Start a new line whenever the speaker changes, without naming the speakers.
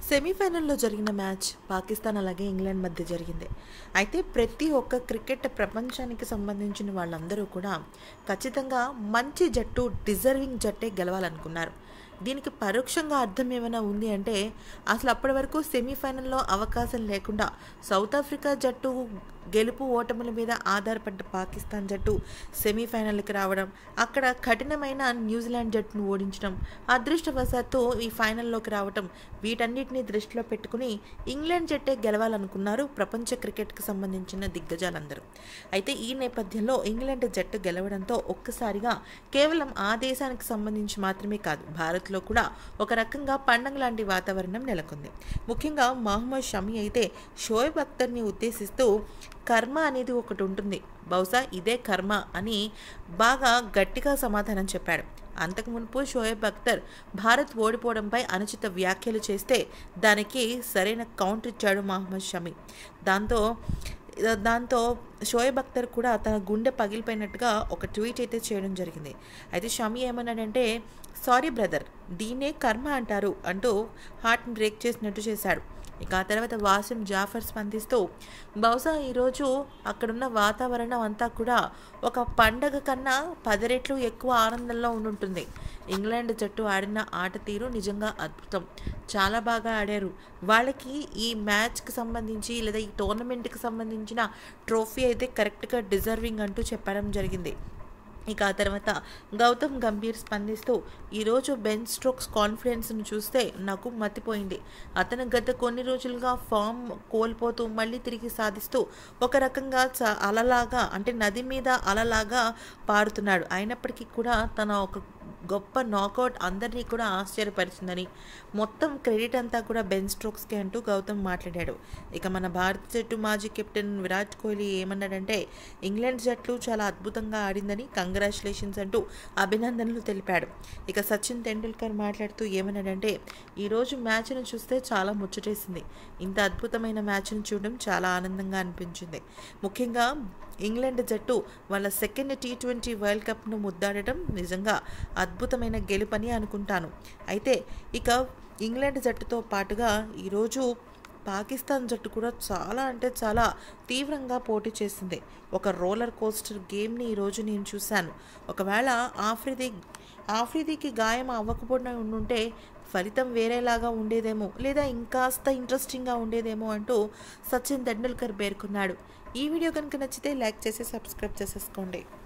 సెమీఫైనల్లో జరిగిన మ్యాచ్ పాకిస్తాన్ అలాగే ఇంగ్లాండ్ మధ్య జరిగింది అయితే ప్రతి ఒక్క క్రికెట్ ప్రపంచానికి సంబంధించిన వాళ్ళందరూ కూడా ఖచ్చితంగా మంచి జట్టు డిజర్వింగ్ జట్టే గెలవాలనుకున్నారు దీనికి పరోక్షంగా అర్థం ఏమైనా ఉంది అంటే అసలు అప్పటి వరకు సెమీఫైనల్లో అవకాశం లేకుండా సౌత్ ఆఫ్రికా జట్టు గెలుపు ఓటముల మీద ఆధారపడ్డ పాకిస్తాన్ జట్టు సెమీఫైనల్కి రావడం అక్కడ కఠినమైన న్యూజిలాండ్ జట్టును ఓడించడం అదృష్టవశాత్తు ఈ ఫైనల్లోకి రావడం వీటన్నిటిని దృష్టిలో పెట్టుకుని ఇంగ్లాండ్ జట్టే గెలవాలనుకున్నారు ప్రపంచ క్రికెట్కి సంబంధించిన దిగ్గజాలందరూ అయితే ఈ నేపథ్యంలో ఇంగ్లాండ్ జట్టు గెలవడంతో ఒక్కసారిగా కేవలం ఆ దేశానికి సంబంధించి మాత్రమే కాదు భారత్లో కూడా ఒక రకంగా పండగ లాంటి వాతావరణం నెలకొంది ముఖ్యంగా మహమ్మద్ షమి అయితే షోయబ్ అఖ్తర్ని ఉద్దేశిస్తూ కర్మ అనేది ఒకటి ఉంటుంది బహుశా ఇదే కర్మ అని బాగా గట్టిగా సమాధానం చెప్పాడు అంతకు మునుపు షోయబ్ అఖ్తర్ భారత్ ఓడిపోవడంపై అనుచిత వ్యాఖ్యలు చేస్తే దానికి సరైన కౌంటర్ ఇచ్చాడు మహమ్మద్ షమి దాంతో దాంతో షోయబ్ అఖ్తర్ కూడా తన గుండె పగిలిపోయినట్టుగా ఒక ట్వీట్ అయితే చేయడం జరిగింది అయితే షమి ఏమన్నాడంటే సారీ బ్రదర్ దీన్నే కర్మ అంటారు అంటూ హార్ట్ని బ్రేక్ చేసినట్టు చేశాడు ఇక ఆ తర్వాత వాసిం జాఫర్ స్పందిస్తూ బహుశా ఈరోజు అక్కడున్న వాతావరణం అంతా కూడా ఒక పండగ కన్నా పది రెట్లు ఎక్కువ ఆనందంలో ఉండుంటుంది ఇంగ్లాండ్ జట్టు ఆడిన ఆట తీరు నిజంగా అద్భుతం చాలా బాగా ఆడారు వాళ్ళకి ఈ మ్యాచ్కి సంబంధించి లేదా ఈ టోర్నమెంట్కి సంబంధించిన ట్రోఫీ అయితే కరెక్ట్గా డిజర్వింగ్ అంటూ చెప్పడం జరిగింది ఇక ఆ తర్వాత గౌతమ్ గంభీర్ స్పందిస్తూ ఈరోజు బెన్ స్ట్రోక్స్ కాన్ఫిడెన్స్ను చూస్తే నాకు మతిపోయింది అతను గత కొన్ని రోజులుగా ఫామ్ కోల్పోతూ మళ్ళీ తిరిగి సాధిస్తూ ఒక రకంగా చ అలలాగా అంటే నది మీద అలలాగా పారుతున్నాడు అయినప్పటికీ కూడా తన ఒక గొప్ప నాకౌట్ అందరినీ కూడా ఆశ్చర్యపరిచిందని మొత్తం క్రెడిట్ అంతా కూడా బెన్ స్ట్రోక్స్కి అంటూ గౌతమ్ మాట్లాడాడు ఇక మన భారత జట్టు మాజీ కెప్టెన్ విరాట్ కోహ్లీ ఏమన్నాడంటే ఇంగ్లాండ్ జట్లు చాలా అద్భుతంగా ఆడిందని కంగ్రాచులేషన్స్ అంటూ అభినందనలు తెలిపాడు ఇక సచిన్ తెండూల్కర్ మాట్లాడుతూ ఏమన్నాడంటే ఈరోజు మ్యాచ్ను చూస్తే చాలా ముచ్చటేసింది ఇంత అద్భుతమైన మ్యాచ్ను చూడడం చాలా ఆనందంగా అనిపించింది ముఖ్యంగా ఇంగ్లాండ్ జట్టు వాళ్ళ సెకండ్ టీ ట్వంటీ వరల్డ్ కప్ను ముద్దాడటం నిజంగా అద్భుతమైన గెలుపని అనుకుంటాను అయితే ఇక ఇంగ్లాండ్ జట్టుతో పాటుగా ఈరోజు పాకిస్తాన్ జట్టు కూడా చాలా అంటే చాలా తీవ్రంగా పోటీ చేసింది ఒక రోలర్ కోస్టర్ గేమ్ని ఈరోజు నేను చూశాను ఒకవేళ ఆఫ్రిది ఆఫ్రిదీకి గాయం అవ్వకపోయినా ఉండుంటే ఫలితం వేరేలాగా ఉండేదేమో లేదా ఇంకాస్త ఇంట్రెస్టింగ్గా ఉండేదేమో అంటూ సచిన్ తెండూల్కర్ పేర్కొన్నాడు ఈ వీడియో కనుక నచ్చితే లైక్ చేసి సబ్స్క్రైబ్ చేసేసుకోండి